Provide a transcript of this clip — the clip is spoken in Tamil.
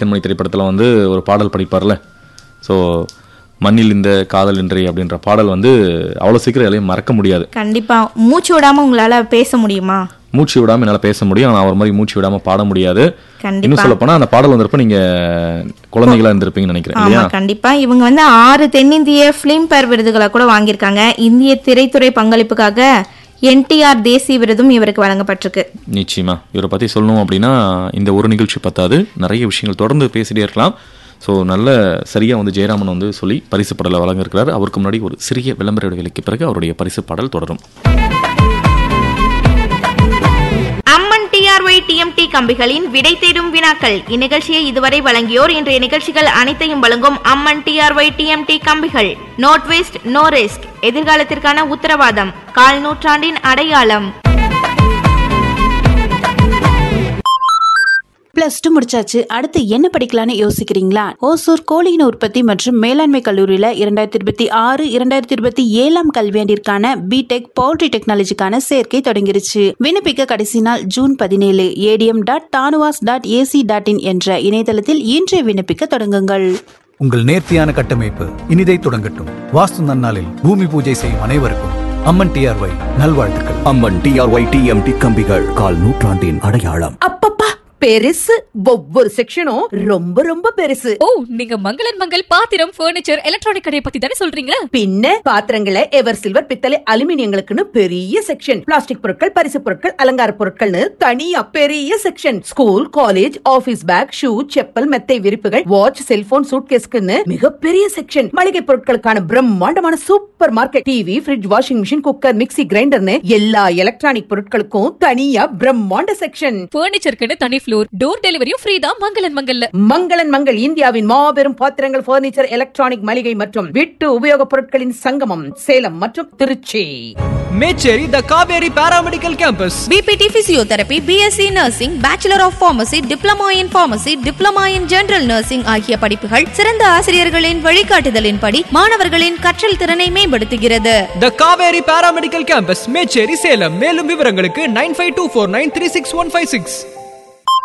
கண்மணி திரைப்படத்தில் வந்து ஒரு பாடல் படிப்பார்ல ஸோ மண்ணில் இந்த காதல் இன்றி அப்படின்ற பாடல் வந்து அவ்வளோ சீக்கிரம் எதையும் மறக்க முடியாது கண்டிப்பா மூச்சு விடாம உங்களால பேச முடியுமா மூச்சு விடாமல் என்னால் பேச முடியும் ஆனால் அவர் மாதிரி மூச்சு விடாமல் பாட முடியாது கண்டிப்பா. இன்னும் சொல்ல போனால் அந்த பாடல் வந்திருப்ப நீங்கள் குழந்தைகளா இருந்திருப்பீங்கன்னு நினைக்கிறேன் ஆமா இல்லையா கண்டிப்பா இவங்க வந்து ஆறு தென்னிந்திய பிலிம் பேர் விருதுகளை கூட வாங்கியிருக்காங்க இந்திய திரைத்துறை பங்களிப்புக்காக என்டிஆர் தேசிய விருதும் இவருக்கு வழங்கப்பட்டிருக்கு நிச்சயமா இவரை பற்றி சொல்லணும் அப்படின்னா இந்த ஒரு நிகழ்ச்சி பத்தாது நிறைய விஷயங்கள் தொடர்ந்து பேசிட்டே இருக்கலாம் ஸோ நல்ல சரியாக வந்து ஜெயராமன் வந்து சொல்லி பரிசு பாடலை வழங்கியிருக்கிறார் அவருக்கு முன்னாடி ஒரு சிறிய விளம்பர இடைவெளிக்கு பிறகு அவருடைய பரிசு பாடல் தொடரும் அம்மன் டிஆர்ஒய் டிஎம்டி கம்பிகளின் விடை தேடும் வினாக்கள் இந்நிகழ்ச்சியை இதுவரை வழங்கியோர் இன்றைய நிகழ்ச்சிகள் அனைத்தையும் வழங்கும் அம்மன் டிஆர்ஒய் டிஎம்டி கம்பிகள் நோட் வேஸ்ட் நோ ரிஸ்க் எதிர்காலத்திற்கான உத்தரவாதம் கால் நூற்றாண்டின் அடையாளம் பிளஸ் டூ முடிச்சாச்சு அடுத்து என்ன படிக்கலாம்னு யோசிக்கிறீங்களா ஓசூர் கோழியின் உற்பத்தி மற்றும் மேலாண்மை கல்லூரியில இரண்டாயிரத்தி இருபத்தி ஆறு இரண்டாயிரத்தி இருபத்தி ஏழாம் கல்வியாண்டிற்கான பிடெக் பவுல்ட்ரி டெக்னாலஜிக்கான சேர்க்கை தொடங்கிருச்சு விண்ணப்பிக்க கடைசி நாள் ஜூன் பதினேழு ADM dot TANUVAS dot AC dot in என்ற இணையதளத்தில் இன்றே விண்ணப்பிக்க தொடங்குங்கள் உங்கள் நேர்த்தியான கட்டமைப்பு இனிதை தொடங்கட்டும் வாஸ்து நன்னாளில் பூமி பூஜை செய்யும் அனைவருக்கும் அம்மன் டிஆர்ஒய் நல்வாழ்த்துக்கள் அம்மன் டிஆர்ஒய் டிஎம்டி கம்பிகள் கால் நூற்றாண்டின் அடையாளம் அப்பப்பா பெருசு ஒவ்வொரு செக்ஷனும் ரொம்ப ரொம்ப பெருசு ஓ நீங்க மங்களன் மங்கள் பாத்திரம் ஃபர்னிச்சர் எலக்ட்ரானிக் கடையை பத்தி தானே சொல்றீங்க பின்ன பாத்திரங்களை எவர் சில்வர் பித்தளை அலுமினியங்களுக்குன்னு பெரிய செக்ஷன் பிளாஸ்டிக் பொருட்கள் பரிசு பொருட்கள் அலங்கார பொருட்கள்னு தனியா பெரிய section school college office bag shoe chappal மெத்தை விரிப்புகள் வாட்ச் செல்போன் சூட்கேஸ்க்குன்னு மிகப்பெரிய செக்ஷன் மளிகை பொருட்களுக்கான பிரம்மாண்டமான supermarket TV fridge washing machine cooker mixie கிரைண்டர்னு எல்லா எலக்ட்ரானிக் பொருட்களுக்கும் தனியா பிரம்மாண்ட செக்ஷன் ஃபர்னிச்சருக்குன்னு தனி ஃப்ளோர் டோர் டெலிவரியும் ஃப்ரீ தான் மங்களன் மங்கல்ல மங்களன் மங்கள் இந்தியாவின் மாபெரும் பாத்திரங்கள் பர்னிச்சர் எலக்ட்ரானிக் மளிகை மற்றும் வீட்டு உபயோகப் பொருட்களின் சங்கமம் சேலம் மற்றும் Tiruchi Mecheri the Kaveri paramedical campus BPT physiotherapy BSc nursing bachelor of pharmacy diploma in pharmacy diploma in general nursing ஆகிய படிப்புகள் சிறந்த ஆசிரியர்களின் வழிகாட்டுதலின்படி மாணவர்களின் கற்றல் திறனை மேம்படுத்துகிறது the Kaveri paramedical campus Mecheri Salem மேலும் விவரங்களுக்கு nine five two four nine three six one five six